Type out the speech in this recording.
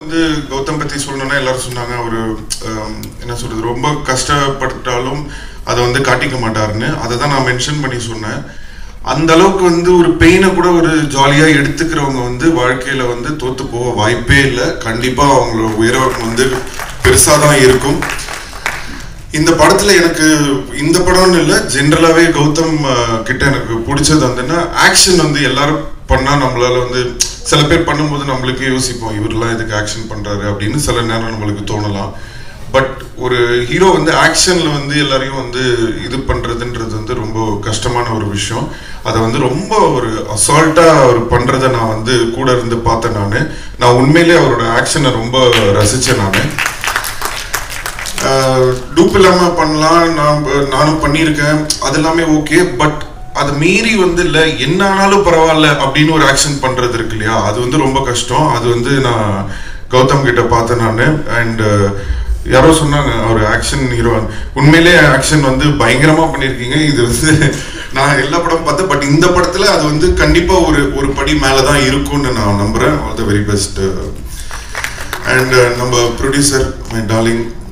வந்து கௌதம் பத்தி சொல்லணும்னா எல்லாரும் சொன்னாங்க அவரு ஆம், என்ன சொல்றது ரொம்ப கஷ்டப்பட்டாலும் அதை வந்து காட்டிக்க மாட்டாருன்னு அதை தான் நான் மென்ஷன் பண்ணி சொன்னேன் அந்த அளவுக்கு வந்து ஒரு பெயினை கூட ஒரு ஜாலியா எடுத்துக்கிறவங்க வந்து வாழ்க்கையில வந்து தோத்து போக வாய்ப்பே இல்லை கண்டிப்பா அவங்களோட உயரம் வந்து பெருசா தான் இருக்கும் இந்த படத்துல எனக்கு இந்த படம்னு இல்லை ஜென்ரலாவே கௌதம் அஹ், கிட்ட எனக்கு பிடிச்சது வந்துன்னா ஆக்ஷன் வந்து எல்லாரும் பண்ணா நம்மளால வந்து சில பேர் பண்ணும்போது நம்மளுக்கே யோசிப்போம் இவரெல்லாம் இதுக்கு ஆக்ஷன் பண்றாரு அப்படின்னு சில நேரம் நம்மளுக்கு தோணலாம் பட் ஒரு ஹீரோ வந்து ஆக்ஷன்ல வந்து எல்லாரையும் வந்து இது பண்றதுன்றது வந்து ரொம்ப கஷ்டமான ஒரு விஷயம் அதை வந்து ரொம்ப ஒரு அசால்ட்டா அவர் பண்றதை நான் வந்து கூட இருந்து பார்த்தேன் நான் நான் உண்மையிலேயே அவரோட ஆக்ஷனை ரொம்ப ரசிச்சேன் நான் டூப் இல்லாம பண்ணலாம் நான் நானும் பண்ணியிருக்கேன் அது எல்லாமே ஓகே பட் அது மீறி வந்து இல்ல என்ன ஆனாலும் பரவாயில்ல அப்படின்னு ஒரு ஆக்ஷன் பண்றது இருக்கு இல்லையா அது வந்து ரொம்ப கஷ்டம் அது வந்து நான் கௌதம் கிட்ட பார்த்தேன் நான் அண்ட் யாரோ சொன்னாங்க அவர் ஆக்ஷன் ஹீரோ உண்மையிலே ஆக்ஷன் வந்து பயங்கரமா பண்ணியிருக்கீங்க இது வந்து நான் எல்லா படம் பார்த்தேன் பட் இந்த படத்துல அது வந்து கண்டிப்பா ஒரு ஒரு படி மேல தான் இருக்கும்னு நான் நம்புறேன் all the very best and நம்ம ப்ரொடியூசர் மை டார்லிங்